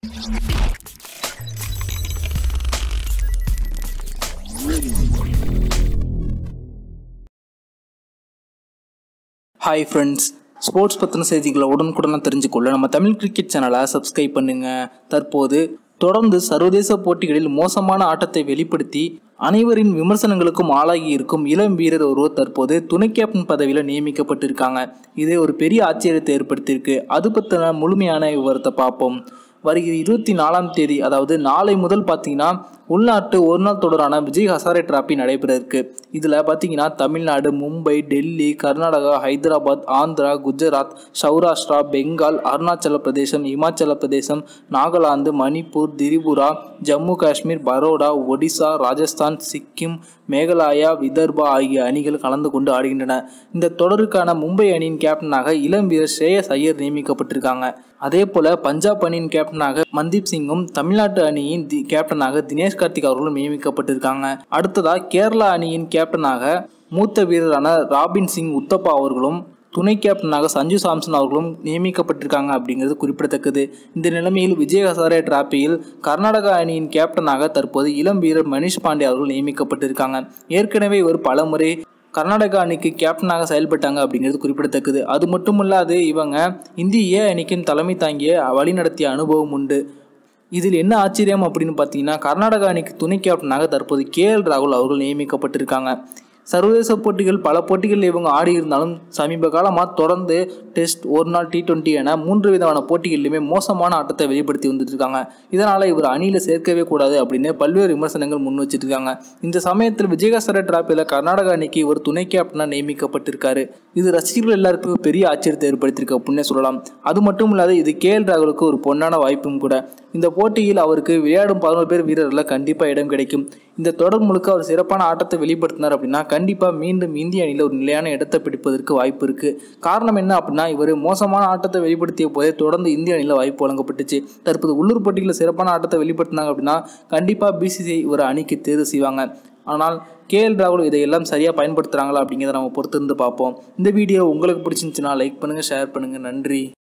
hi friends sports பற்றின செய்திகளை உடனுக்குடனாக தெரிஞ்சுக்கொள்ள நம்ம தமிழ் கிரிக்கெட் சேனலை சப்ஸ்கிரைப் பண்ணுங்கள் தற்போது தொடர்ந்து சர்வதேச போட்டிகளில் மோசமான ஆட்டத்தை வெளிப்படுத்தி அனைவரின் விமர்சனங்களுக்கும் ஆளாகி இருக்கும் இளம் வீரர் ஒருவர் தற்போது துணை கேப்டன் பதவியில் நியமிக்கப்பட்டிருக்காங்க இது ஒரு பெரிய ஆச்சரியத்தை ஏற்படுத்தியிருக்கு அது பற்றின முழுமையான விவரத்தை பார்ப்போம் வருகிற இருபத்தி நாலாம் தேதி அதாவது நாளை முதல் பார்த்தீங்கன்னா உள்நாட்டு ஒரு நாள் தொடரான விஜய் ஹசாரே டிராபி நடைபெற இருக்கு இதில் பார்த்தீங்கன்னா தமிழ்நாடு மும்பை டெல்லி கர்நாடகா ஹைதராபாத் ஆந்திரா குஜராத் சௌராஷ்டிரா பெங்கால் அருணாச்சல பிரதேசம் இமாச்சல பிரதேசம் நாகாலாந்து மணிப்பூர் திரிபுரா ஜம்மு காஷ்மீர் பரோடா ஒடிசா ராஜஸ்தான் சிக்கிம் மேகாலயா விதர்பா ஆகிய அணிகள் கலந்து கொண்டு ஆடுகின்றன இந்த தொடருக்கான மும்பை அணியின் கேப்டனாக இளம் வீரர் ஸ்ரேயஸ் ஐயர் நியமிக்கப்பட்டிருக்காங்க அதே போல பஞ்சாப் அணியின் கேப்டனாக மன்தீப் சிங்கும் தமிழ்நாட்டு அணியின் தி கேப்டனாக தினேஷ் கார்த்திக் அவர்களும் நியமிக்கப்பட்டிருக்காங்க அடுத்ததா கேரளா அணியின் கேப்டனாக மூத்த வீரரான ராபின் சிங் உத்தப்பா அவர்களும் துணை கேப்டனாக சஞ்சு சாம்சன் அவர்களும் நியமிக்கப்பட்டிருக்காங்க அப்படிங்கிறது குறிப்பிடத்தக்கது இந்த நிலைமையில் விஜய் ஹசாரே டிராபியில் கர்நாடகா அணியின் கேப்டனாக தற்போது இளம் வீரர் மணிஷ் பாண்டே அவர்கள் நியமிக்கப்பட்டிருக்காங்க ஏற்கனவே இவர் பலமுறை கர்நாடகா அணிக்கு கேப்டனாக செயல்பட்டாங்க அப்படிங்கிறது குறிப்பிடத்தக்கது அது மட்டுமல்லாது இவங்க இந்திய அணிக்கும் தலைமை தாங்கிய வழிநடத்திய அனுபவம் உண்டு இதில் என்ன ஆச்சரியம் அப்படின்னு பார்த்தீங்கன்னா கர்நாடகா அணிக்கு துணை கேப்டனாக தற்போது கே எல் ராகுல் அவர்கள் நியமிக்கப்பட்டிருக்காங்க சர்வதேச போட்டிகள் பல போட்டிகளில் இவங்க ஆடி இருந்தாலும் சமீப காலமாக தொடர்ந்து டெஸ்ட் ஒரு நாள் டி டுவெண்ட்டி என மூன்று விதமான போட்டிகளிலுமே மோசமான ஆட்டத்தை வெளிப்படுத்தி வந்துட்டு இருக்காங்க இதனால் இவர் அணியில் சேர்க்கவே கூடாது அப்படின்னு பல்வேறு விமர்சனங்கள் முன் வச்சுட்டு இருக்காங்க இந்த சமயத்தில் விஜயகாசர டிராப்பில் கர்நாடகா அணிக்கு ஒரு துணை கேப்டனாக நியமிக்கப்பட்டிருக்காரு இது ரசிகர்கள் எல்லாருக்கும் பெரிய ஆச்சரியத்தை ஏற்படுத்தியிருக்கு அப்படின்னே சொல்லலாம் அது மட்டும் இல்லாத இது கே எல் ராகுலுக்கு ஒரு பொன்னான வாய்ப்பும் கூட இந்த போட்டியில் அவருக்கு விளையாடும் பதினோரு பேர் வீரர்களில் கண்டிப்பாக இடம் கிடைக்கும் இந்த தொடர் முழுக்க அவர் சிறப்பான ஆட்டத்தை வெளிப்படுத்தினார் அப்படின்னா கண்டிப்பாக மீண்டும் இந்திய அணியில் ஒரு நிலையான இடத்தை பிடிப்பதற்கு வாய்ப்பு இருக்குது காரணம் என்ன அப்படின்னா இவர் மோசமான ஆட்டத்தை வெளிப்படுத்திய போதே தொடர்ந்து இந்திய அணியில் வாய்ப்பு வழங்கப்பட்டுச்சு தற்போது உள்ளூர் போட்டிகளில் சிறப்பான ஆட்டத்தை வெளிப்படுத்தினாங்க அப்படின்னா கண்டிப்பாக பிசிசிஐ ஒரு அணிக்கு தேர்வு செய்வாங்க ஆனால் கே எல் ராகுல் இதையெல்லாம் சரியாக பயன்படுத்துகிறாங்களா அப்படிங்கிறத நம்ம பொறுத்திருந்து பார்ப்போம் இந்த வீடியோ உங்களுக்கு பிடிச்சிருந்துச்சுன்னா லைக் பண்ணுங்கள் ஷேர் பண்ணுங்கள் நன்றி